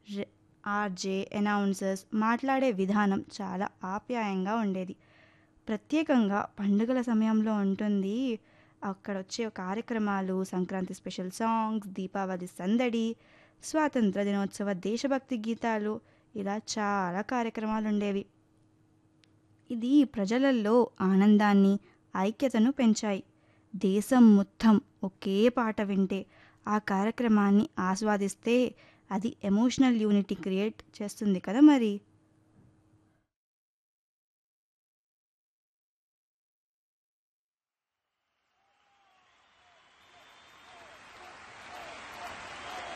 రె- RJ announcers మాట్లాడే విధానం చాలా ఆప్యాయంగా ఉండేది ప్రత్యేకంగా పండుగల సమయంలో ఉంటుంది అక్కడ వచ్చే కార్యక్రమాలు సంక్రాంతి స్పెషల్ సాంగ్స్ దీపావళి సందడి స్వాతంత్ర దినోత్సవ దేశభక్తి గీతాలు ఇలా చాలా కార్యక్రమాలు ఉండేవి ఇది ప్రజలలో ఆనందాన్ని ఐక్యతను పెంచాయి దేశం మొత్తం ఒకే పాట వింటే ఆ కార్యక్రమాన్ని ఆస్వాదిస్తే అది ఎమోషనల్ యూనిటీ క్రియేట్ చేస్తుంది కదా మరి